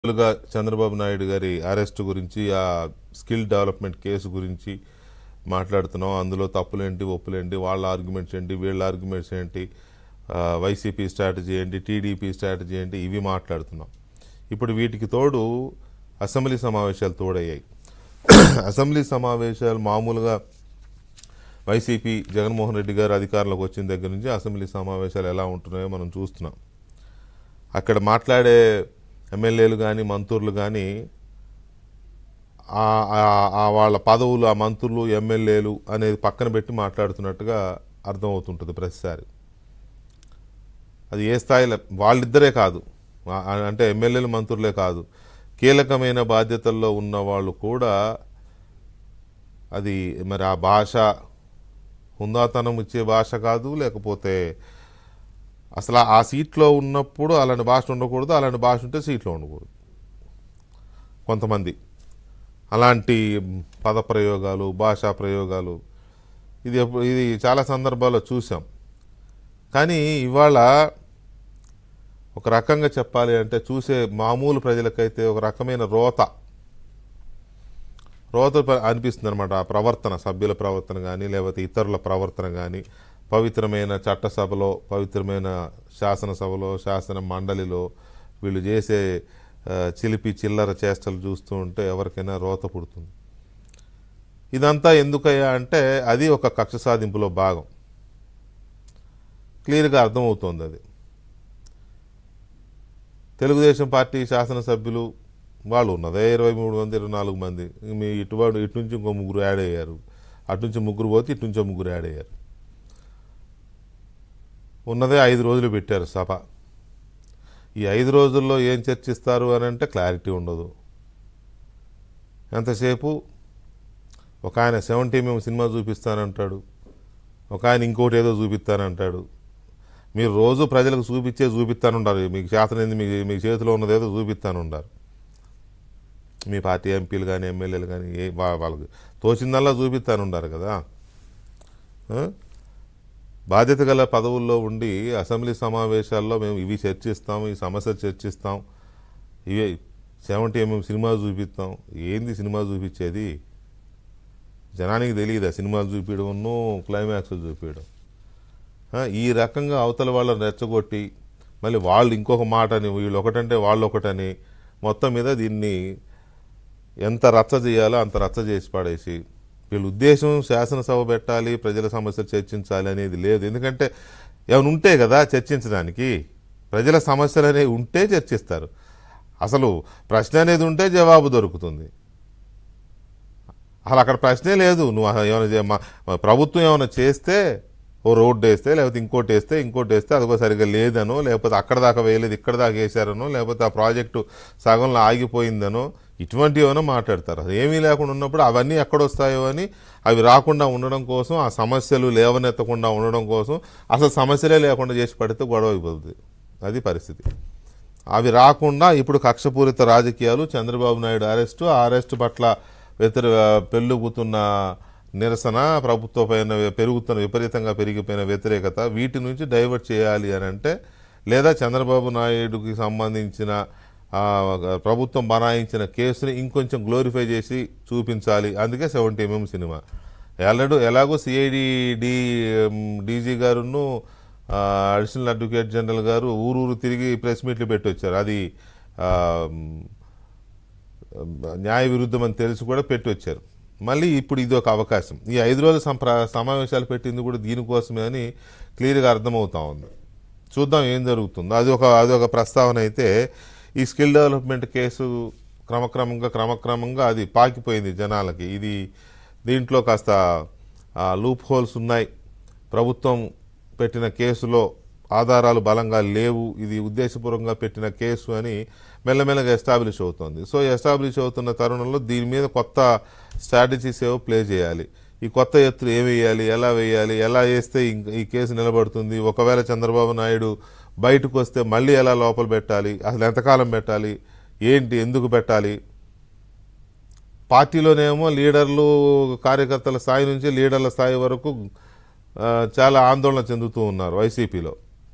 గా చంద్రబాబు నాయుడు గారి అరెస్ట్ గురించి ఆ స్కిల్ డెవలప్మెంట్ కేసు గురించి మాట్లాడుతున్నాం అందులో తప్పులేంటి ఒప్పులేంటి వాళ్ళ ఆర్గ్యుమెంట్స్ ఏంటి వీళ్ళ ఆర్గ్యుమెంట్స్ ఏంటి ఆ, వైసీపీ స్ట్రాటజీ ఏంటి టీడీపీ స్ట్రాటజీ ఏంటి ఇవి మాట్లాడుతున్నాం ఇప్పుడు వీటికి తోడు అసెంబ్లీ సమావేశాలు తోడయ్యాయి అసెంబ్లీ సమావేశాలు మామూలుగా వైసీపీ జగన్మోహన్ రెడ్డి గారు అధికారంలోకి వచ్చిన దగ్గర నుంచి అసెంబ్లీ సమావేశాలు ఎలా ఉంటున్నాయో మనం చూస్తున్నాం అక్కడ మాట్లాడే ఎమ్మెల్యేలు కానీ మంత్రులు కానీ ఆ- ఆ- ఆ వాళ్ళ పదవులు ఆ మంత్రులు ఎమ్మెల్యేలు అనేది పక్కన పెట్టి మాట్లాడుతున్నట్టుగా అర్థమవుతుంటుంది ప్రతిసారి అది ఏ స్థాయిలో వాళ్ళిద్దరే కాదు ఆ- ఆ- అంటే ఎమ్మెల్యేలు మంత్రులే కాదు కీలకమైన బాధ్యతల్లో ఉన్న వాళ్ళు కూడా అది మరి ఆ భాష హుందాతనం ఇచ్చే భాష కాదు లేకపోతే అసలు ఆ సీట్లో ఉన్నప్పుడు అలాంటి భాష ఉండకూడదు అలాంటి భాష ఉంటే సీట్లో ఉండకూడదు కొంతమంది అలాంటి పదప్రయోగాలు భాషా ప్రయోగాలు ఇది ఎప్పు- ఇది చాలా సందర్భాల్లో చూసాం కానీ ఇవాళ ఒక రకంగా చెప్పాలి అంటే చూసే మామూలు ప్రజలకైతే ఒక రకమైన రోత రోత ప- అనిపిస్తుంది అనమాట ఆ ప్రవర్తన సభ్యుల ప్రవర్తన కానీ లేకపోతే ఇతరుల ప్రవర్తన కానీ పవిత్రమైన చట్టసభలో పవిత్రమైన శాసనసభలో శాసన మండలిలో వీళ్ళు చేసే ఆ, చిలిపి చిల్లర చేష్టలు చూస్తూ ఉంటే ఎవరికైనా రోత పుడుతుంది ఇదంతా ఎందుకయ్యా అంటే అది ఒక కక్ష సాధింపులో భాగం క్లియర్గా అర్థమవుతోంది అది తెలుగుదేశం పార్టీ శాసనసభ్యులు వాళ్ళు ఉన్నదే ఇరవై మూడు మంది ఇరవై నాలుగు మంది మీ ఇటువాడు ఇటు నుంచి ఇంకో ముగ్గురు యాడ్ అయ్యారు అటు నుంచి ముగ్గురు పోతే ఇటు నుంచో ముగ్గురు యాడ్ అయ్యారు ఉన్నదే ఐదు రోజులు పెట్టారు సభ ఈ ఐదు రోజుల్లో ఏం చర్చిస్తారు అని అంటే క్లారిటీ ఉండదు ఎంతసేపు ఒక ఆయన సెవెంటీ మేము సినిమా చూపిస్తానంటాడు ఒక ఆయన ఇంకోటి ఏదో చూపిస్తానంటాడు మీరు రోజు ప్రజలకు చూపించే చూపిస్తానుండారు మీకు చేతనైంది మీ మీ చేతిలో ఉన్నది ఏదో చూపిస్తానుండారు మీ పార్టీ ఎంపీలు కానీ ఎమ్మెల్యేలు కానీ ఏ వా- వాళ్ళకి తోచిందల్లా చూపిస్తానుండారు కదా ఆ? బాధ్యత గల పదవుల్లో ఉండి అసెంబ్లీ సమావేశాల్లో మేము ఇవి చర్చిస్తాం ఈ సమస్యలు చర్చిస్తాం ఇవే సెవెంటీ ఎంఎం సినిమా చూపిస్తాం ఏంది సినిమా చూపించేది జనానికి తెలియదా సినిమాలు చూపించడం క్లైమాక్స్లు చూపించడం ఆ, ఈ రకంగా అవతల వాళ్ళని రెచ్చగొట్టి మళ్ళీ వాళ్ళు ఇంకొక మాటని వీళ్ళు ఒకటంటే వాళ్ళు ఒకటని మొత్తం మీద దీన్ని ఎంత రచ్చ చేయాలో అంత రచ్చ చేసి పడేసి వీళ్ళ ఉద్దేశం శాసనసభ పెట్టాలి ప్రజల సమస్యలు చర్చించాలి అనేది లేదు ఎందుకంటే ఏమైనా ఉంటే కదా చర్చించడానికి ప్రజల సమస్యలు అనేవి ఉంటే చర్చిస్తారు అసలు ప్రశ్న అనేది ఉంటే జవాబు దొరుకుతుంది అసలు అక్కడ ప్రశ్నే లేదు నువ్వు అసలు ఏమైనా చే- మా- మా ప్రభుత్వం ఏమైనా చేస్తే ఓ రోడ్డు వేస్తే లేకపోతే ఇంకోటి వేస్తే ఇంకోటి వేస్తే అదిగో సరిగ్గా లేదనో లేకపోతే అక్కడ దాకా వేయలేదు ఇక్కడ దాకా వేశారనో లేకపోతే ఆ ప్రాజెక్టు సగంలో ఆగిపోయిందనో ఇటువంటివి ఏమైనా మాట్లాడతారు అసలు ఏమీ లేకుండా ఉన్నప్పుడు అవన్నీ ఎక్కడొస్తాయో అని అవి రాకుండా ఉండడం కోసం ఆ సమస్యలు లేవనెత్తకుండా ఉండడం కోసం అసలు సమస్యలే లేకుండా చేసి పడితే గొడవ అయిపోతుంది అది పరిస్థితి అవి రాకుండా ఇప్పుడు కక్షపూరిత రాజకీయాలు చంద్రబాబు నాయుడు అరెస్టు ఆ అరెస్టు పట్ల వ్యతిర పెళ్ళుగుతున్న నిరసన ప్రభుత్వ పైన పెరుగుతున్న విపరీతంగా పెరిగిపోయిన వ్యతిరేకత వీటి నుంచి డైవర్ట్ చేయాలి అని అంటే లేదా చంద్రబాబు నాయుడుకి సంబంధించిన ఆ, ప్రభుత్వం బనాయించిన కేసుని ఇంకొంచెం గ్లోరిఫై చేసి చూపించాలి అందుకే సెవెంటీ ఎంఎం సినిమా ఎల్లడు ఎలాగో సిఐడి డి డీజీ గారును ఆ, అడిషనల్ అడ్వకేట్ జనరల్ గారు ఊరూరు తిరిగి ప్రెస్ మీట్లు పెట్టి వచ్చారు అది ఆ, న్యాయ విరుద్ధం అని తెలిసి కూడా పెట్టి వచ్చారు మళ్ళీ ఇప్పుడు ఇది ఒక అవకాశం ఈ ఐదు రోజుల సంప్ర సమావేశాలు పెట్టింది కూడా దీనికోసమే అని క్లియర్గా అర్థమవుతా ఉంది చూద్దాం ఏం జరుగుతుందో అది ఒక అది ఒక ప్రస్తావన అయితే ఈ స్కిల్ డెవలప్మెంట్ కేసు క్రమక్రమంగా క్రమక్రమంగా అది పాకిపోయింది జనాలకి ఇది దీంట్లో కాస్త లూప్ హోల్స్ ఉన్నాయి ప్రభుత్వం పెట్టిన కేసులో ఆధారాలు బలంగా లేవు ఇది ఉద్దేశపూర్వకంగా పెట్టిన కేసు అని మెల్లమెల్లగా ఎస్టాబ్లిష్ అవుతుంది సో ఎస్టాబ్లిష్ అవుతున్న తరుణంలో దీని మీద కొత్త స్ట్రాటజీస్ ఏవో ప్లే చేయాలి ఈ కొత్త ఎత్తులు ఏమి వేయాలి ఎలా వేయాలి ఎలా వేస్తే ఇంక- ఈ కేసు నిలబడుతుంది ఒకవేళ చంద్రబాబు నాయుడు బయటకు వస్తే మళ్ళీ ఎలా లోపల పెట్టాలి అసలు ఎంతకాలం పెట్టాలి ఏంటి ఎందుకు పెట్టాలి పార్టీలోనేమో లీడర్లు కార్యకర్తల స్థాయి నుంచి లీడర్ల స్థాయి వరకు ఆ, చాలా ఆందోళన చెందుతూ ఉన్నారు వైసీపీలో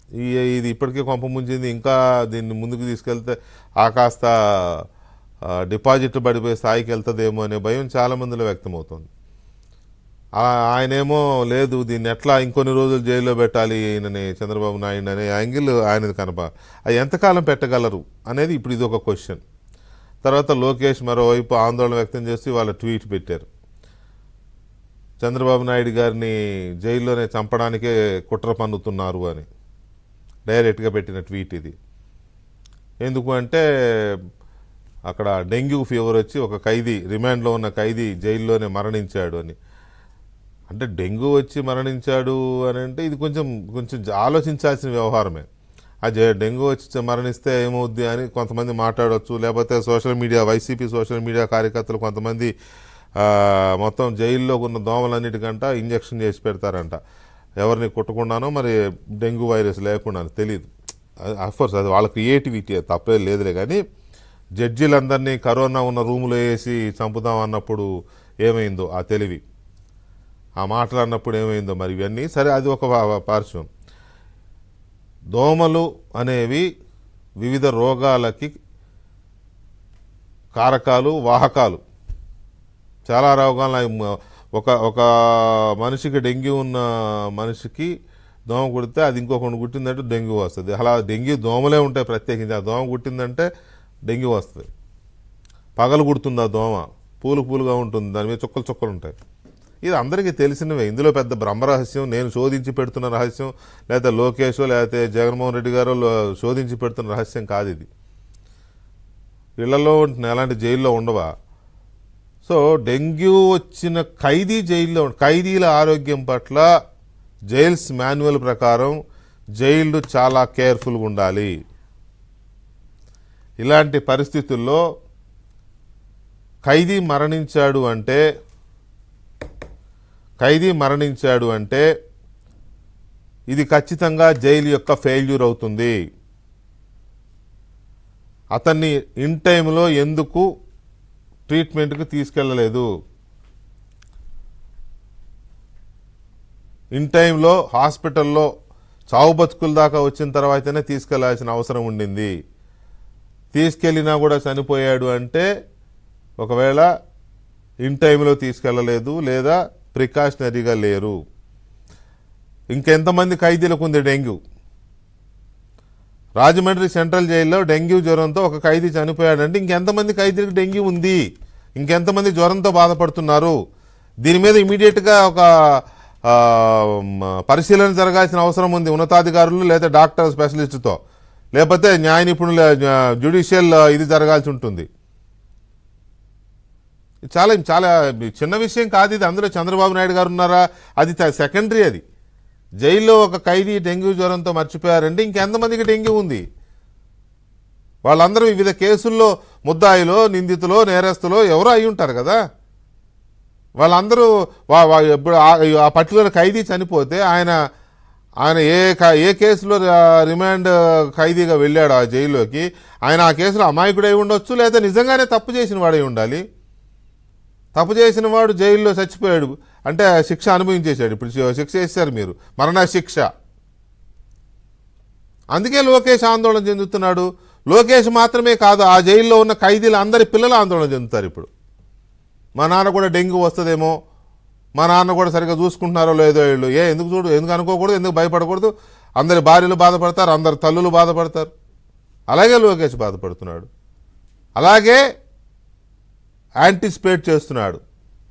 ఈ ఇది ఇప్పటికే కొంప ముంచింది ఇంకా దీన్ని ముందుకు తీసుకెళ్తే ఆ కాస్త ఆ, డిపాజిట్ పడిపోయే స్థాయికి వెళ్తుందేమో అనే భయం చాలా మందిలో వ్యక్తమవుతుంది ఆ- ఆయనేమో లేదు దీన్ని ఎట్లా ఇంకొన్ని రోజులు జైల్లో పెట్టాలి ఈయనని చంద్రబాబు నాయుడు అనే యాంగిల్ ఆయనది కనప అది ఎంతకాలం పెట్టగలరు అనేది ఇప్పుడు ఇది ఒక క్వశ్చన్ తర్వాత లోకేష్ మరోవైపు ఆందోళన వ్యక్తం చేసి వాళ్ళ ట్వీట్ పెట్టారు చంద్రబాబు నాయుడు గారిని జైల్లోనే చంపడానికే కుట్ర పన్నుతున్నారు అని డైరెక్ట్గా పెట్టిన ట్వీట్ ఇది ఎందుకు అంటే అక్కడ డెంగ్యూ ఫీవర్ వచ్చి ఒక ఖైదీ రిమాండ్లో ఉన్న ఖైదీ జైల్లోనే మరణించాడు అని అంటే డెంగ్యూ వచ్చి మరణించాడు అని అంటే ఇది కొంచెం కొంచెం ఆలోచించాల్సిన వ్యవహారమే ఆ జ- డెంగ్యూ వచ్చి మరణిస్తే ఏమవుద్ది అని కొంతమంది మాట్లాడవచ్చు లేకపోతే social media YCP social media కార్యకర్తలు కొంతమంది ఆ, మొత్తం జైల్లో ఉన్న దోమలన్నిటికంట ఇంజక్షన్ చేసి పెడతారంట ఎవరిని కుట్టకుండానో మరి డెంగ్యూ వైరస్ లేకుండా తెలియదు అఫ్కోర్స్ అది వాళ్ళ క్రియేటివిటీ అది తప్పే లేదులే కానీ జడ్జీలందరినీ కరోనా ఉన్న రూములో వేసి చంపుదాం అన్నప్పుడు ఏమైందో ఆ తెలివి ఆ మాటలు అన్నప్పుడు ఏమైందో మరి ఇవన్నీ సరే అది ఒక పా- పార్శ్వం దోమలు అనేవి వివిధ రోగాలకి కారకాలు వాహకాలు చాలా రోగాలు అవి మ- ఒక ఒక మనిషికి డెంగ్యూ ఉన్న మనిషికి దోమ కుడితే అది ఇంకొకటి కుట్టిందంటే డెంగ్యూ వస్తుంది అలా డెంగ్యూ దోమలే ఉంటాయి ప్రత్యేకించి ఆ దోమ కుట్టిందంటే డెంగ్యూ వస్తుంది పగలు కుడుతుంది ఆ దోమ పూలు పూలుగా ఉంటుంది దాని మీద చుక్కలు చుక్కలు ఉంటాయి ఇది అందరికీ తెలిసినవే ఇందులో పెద్ద బ్రహ్మరహస్యం నేను శోధించి పెడుతున్న రహస్యం లేకపోతే లోకేష్ లేకపోతే జగన్మోహన్ రెడ్డి గారు లో- శోధించి పెడుతున్న రహస్యం కాదు ఇది ఇళ్లలో ఉంటున్న ఎలాంటి జైల్లో ఉండవా సో డెంగ్యూ వచ్చిన ఖైదీ జైల్లో ఉం- ఖైదీల ఆరోగ్యం పట్ల జైల్స్ మాన్యువల్ ప్రకారం జైళ్ళు చాలా కేర్ఫుల్గా ఉండాలి ఇలాంటి పరిస్థితుల్లో ఖైదీ మరణించాడు అంటే ఖైదీ మరణించాడు అంటే ఇది ఖచ్చితంగా జైలు యొక్క ఫెయిల్యూర్ అవుతుంది అతన్ని ఇన్ టైంలో ఎందుకు ట్రీట్మెంట్కి తీసుకెళ్ళలేదు ఇన్ టైంలో హాస్పిటల్లో చావు బతుకుల దాకా వచ్చిన తర్వాతనే తీసుకెళ్లాల్సిన అవసరం ఉండింది తీసుకెళ్ళినా కూడా చనిపోయాడు అంటే ఒకవేళ ఇన్ టైంలో తీసుకెళ్ళలేదు లేదా ప్రికాషనరీగా లేరు ఇంకెంతమంది ఖైదీలకు ఉంది డెంగ్యూ రాజమండ్రి సెంట్రల్ జైల్లో డెంగ్యూ జ్వరంతో ఒక ఖైదీ చనిపోయాడంటే ఇంకెంతమంది ఖైదీలకు డెంగ్యూ ఉంది ఇంకెంతమంది జ్వరంతో బాధపడుతున్నారు దీని మీద ఇమీడియట్గా ఒక ఆ, మ, పరిశీలన జరగాల్సిన అవసరం ఉంది ఉన్నతాధికారులు లేదా డాక్టర్ స్పెషలిస్టుతో లేకపోతే న్యాయ నిపుణుల జ్యుడిషియల్ ఇది జరగాల్సి ఉంటుంది ఇది చాలా చాలా చిన్న విషయం కాదు ఇది అందులో చంద్రబాబు నాయుడు గారు ఉన్నారా అది సెకండరీ అది జైల్లో ఒక ఖైదీ డెంగ్యూ జ్వరంతో మర్చిపోయారంటే ఇంకెంతమందికి డెంగ్యూ ఉంది వాళ్ళందరూ వివిధ కేసుల్లో ముద్దాయిలో నిందితులో నేరస్తులో ఎవరో అయి ఉంటారు కదా వాళ్ళందరూ వా వా- ఎప్పుడు ఆ- ఆ పర్టికులర్ ఖైదీ చనిపోతే ఆయన ఆయన ఏ క- ఏ కేసులో ర- రిమాండ్ ఖైదీగా వెళ్ళాడు ఆ జైల్లోకి ఆయన ఆ కేసులో అమాయకుడై ఉండొచ్చు లేదా నిజంగానే తప్పు చేసిన వాడై ఉండాలి తప్పు చేసిన వాడు జైల్లో చచ్చిపోయాడు అంటే ఆ శిక్ష అనుభవించేశాడు ఇప్పుడు శి- శిక్ష వేశారు మీరు మరణ శిక్ష అందుకే లోకేష్ ఆందోళన చెందుతున్నాడు లోకేష్ మాత్రమే కాదు ఆ జైల్లో ఉన్న ఖైదీలు అందరి పిల్లలు ఆందోళన చెందుతారు ఇప్పుడు మా నాన్న కూడా డెంగ్యూ వస్తుందేమో మా నాన్న కూడా సరిగ్గా చూసుకుంటున్నారో లేదో వీళ్ళు ఏ ఎందుకు చూడు ఎందుకు అనుకోకూడదు ఎందుకు భయపడకూడదు అందరి భార్యలు బాధపడతారు అందరి తల్లులు బాధపడతారు అలాగే లోకేష్ బాధపడుతున్నాడు అలాగే యాంటిసిపేట్ చేస్తున్నాడు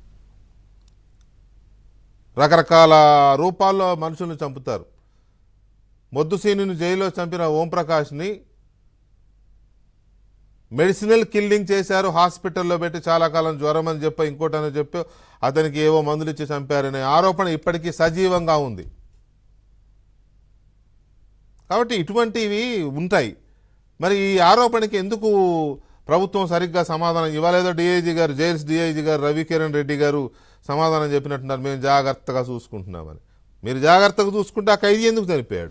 రకరకాల రూపాల్లో మనుషులను చంపుతారు మొద్దుసీనుని జైల్లో చంపిన ఓంప్రకాష్ని మెడిసినల్ కిల్లింగ్ చేశారు హాస్పిటల్లో పెట్టి చాలా కాలం జ్వరం అని చెప్పి ఇంకోటని చెప్పి అతనికి ఏవో మందులు ఇచ్చి చంపారనే ఆరోపణ ఇప్పటికీ సజీవంగా ఉంది కాబట్టి ఇటువంటివి ఉంటాయి మరి ఈ ఆరోపణకి ఎందుకు ప్రభుత్వం సరిగ్గా సమాధానం ఇవ్వలేదో డిఐజీ గారు జైల్స్ డిఐజీ గారు రవికిరణ్ రెడ్డి గారు సమాధానం చెప్పినట్టున్నారు మేము జాగ్రత్తగా చూసుకుంటున్నామని మీరు జాగ్రత్తగా చూసుకుంటే ఆ ఖైదీ ఎందుకు చనిపోయాడు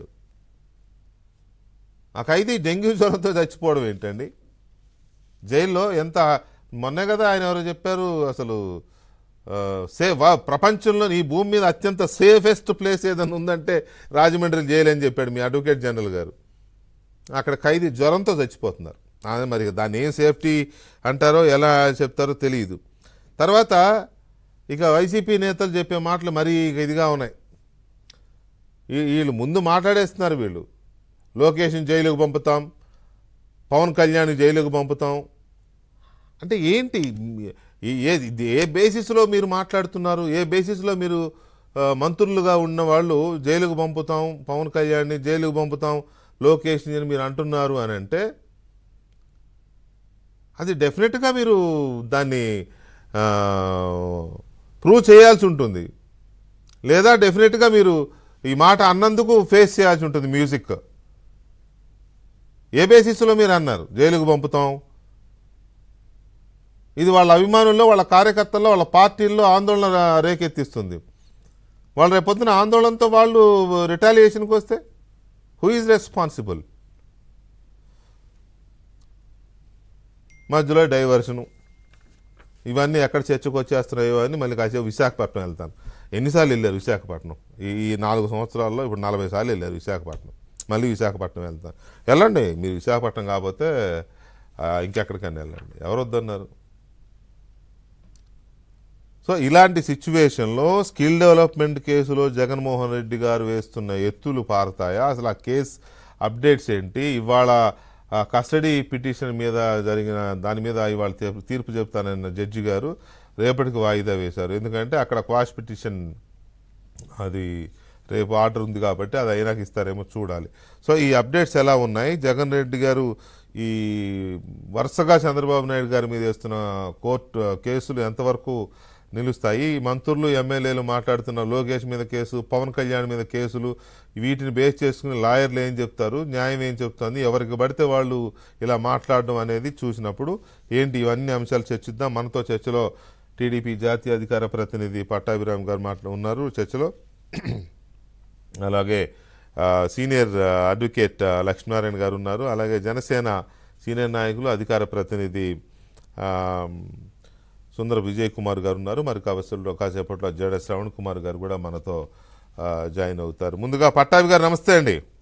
ఆ ఖైదీ డెంగ్యూ జ్వరంతో చచ్చిపోవడం ఏంటండి జైల్లో ఎంత మొన్నే కదా ఆయన ఎవరో చెప్పారు అసలు ఆ, సే వా- ప్రపంచంలో ఈ భూమి మీద అత్యంత సేఫెస్ట్ ప్లేస్ ఏదైనా ఉందంటే రాజమండ్రి జైలు అని చెప్పాడు మీ అడ్వకేట్ జనరల్ గారు అక్కడ ఖైదీ జ్వరంతో చచ్చిపోతున్నారు అదే మరి దాన్ని ఏం సేఫ్టీ అంటారో ఎలా చెప్తారో తెలియదు తర్వాత ఇక వైసీపీ నేతలు చెప్పే మాటలు మరీ ఇక ఇదిగా ఉన్నాయి ఈ- వీళ్ళు ముందు మాట్లాడేస్తున్నారు వీళ్ళు లోకేష్ని జైలుకు పంపుతాం పవన్ కళ్యాణ్ జైలుకు పంపుతాం అంటే ఏంటి ఈ- ఏ ఇది ఏ బేసిస్లో మీరు మాట్లాడుతున్నారు ఏ బేసిస్లో మీరు ఆ, మంత్రులుగా ఉన్న వాళ్ళు జైలుకు పంపుతాం పవన్ కళ్యాణ్ని జైలుకు పంపుతాం లోకేష్ని అని మీరు అంటున్నారు అని అంటే అది డెఫినెట్గా మీరు దాన్ని ప్రూవ్ చేయాల్సి ఉంటుంది లేదా డెఫినెట్గా మీరు ఈ మాట అన్నందుకు ఫేస్ చేయాల్సి ఉంటుంది మ్యూజిక్ ఏ బేసిస్లో మీరు అన్నారు జైలుకు పంపుతాం ఇది వాళ్ళ అభిమానుల్లో వాళ్ళ కార్యకర్తల్లో వాళ్ళ పార్టీల్లో ఆందోళన రా- రేకెత్తిస్తుంది వాళ్ళు రేపొద్దున ఆందోళనతో వాళ్ళు రిటాలియేషన్కి వస్తే హూ ఈజ్ రెస్పాన్సిబుల్ మధ్యలో డైవర్షను ఇవన్నీ ఎక్కడ చర్చకు వచ్చేస్తున్నాయో అని మళ్ళీ కాసేపు విశాఖపట్నం వెళ్తాను ఎన్నిసార్లు వెళ్ళారు విశాఖపట్నం ఈ ఈ నాలుగు సంవత్సరాల్లో ఇప్పుడు నలభై సార్లు వెళ్ళారు విశాఖపట్నం మళ్ళీ విశాఖపట్నం వెళ్తాను వెళ్ళండి మీరు విశాఖపట్నం కాకపోతే ఆ, ఇంకెక్కడికైనా వెళ్ళండి ఎవరు వద్దన్నారు సో ఇలాంటి సిచ్యువేషన్లో స్కిల్ డెవలప్మెంట్ కేసులో జగన్మోహన్ రెడ్డి గారు వేస్తున్న ఎత్తులు పారతాయా అసలు ఆ కేసు అప్డేట్స్ ఏంటి ఇవాళ ఆ కస్టడీ పిటిషన్ మీద జరిగిన దాని మీద ఇవాళ తీర్పు- తీర్పు చెప్తానన్న జడ్జి గారు రేపటికి వాయిదా వేశారు ఎందుకంటే అక్కడ క్వాష్ పిటిషన్ అది రేపు ఆర్డర్ ఉంది కాబట్టి అది అయినాక ఇస్తారేమో చూడాలి సో ఈ అప్డేట్స్ ఎలా ఉన్నాయి జగన్ రెడ్డి గారు ఈ వరుసగా చంద్రబాబు నాయుడు గారి మీద వేస్తున్న కోర్టు కేసులు ఎంతవరకు నిలుస్తాయి ఈ మంత్రులు ఎమ్మెల్యేలు మాట్లాడుతున్న లోకేష్ మీద కేసు పవన్ కళ్యాణ్ మీద కేసులు వీటిని బేస్ చేసుకుని లాయర్లు ఏం చెప్తారు న్యాయం ఏం చెప్తుంది ఎవరికి పడితే వాళ్ళు ఇలా మాట్లాడడం అనేది చూసినప్పుడు ఏంటి ఇవన్నీ అంశాలు చర్చిద్దాం మనతో చర్చలో టీడీపీ జాతీయ అధికార ప్రతినిధి పట్టాభిరామ్ గారు మాట్లా ఉన్నారు చర్చలో అలాగే ఆ, సీనియర్ ఆ, అడ్వకేట్ ఆ, లక్ష్మీనారాయణ గారు ఉన్నారు అలాగే జనసేన సీనియర్ నాయకులు అధికార ప్రతినిధి ఆ, సుందర విజయ్ కుమార్ గారు ఉన్నారు మరి కావలసిలో కాసేపట్లో జడ శ్రవణ్ కుమార్ గారు కూడా మనతో ఆ, జాయిన్ అవుతారు ముందుగా పట్టాభి గారు నమస్తే అండి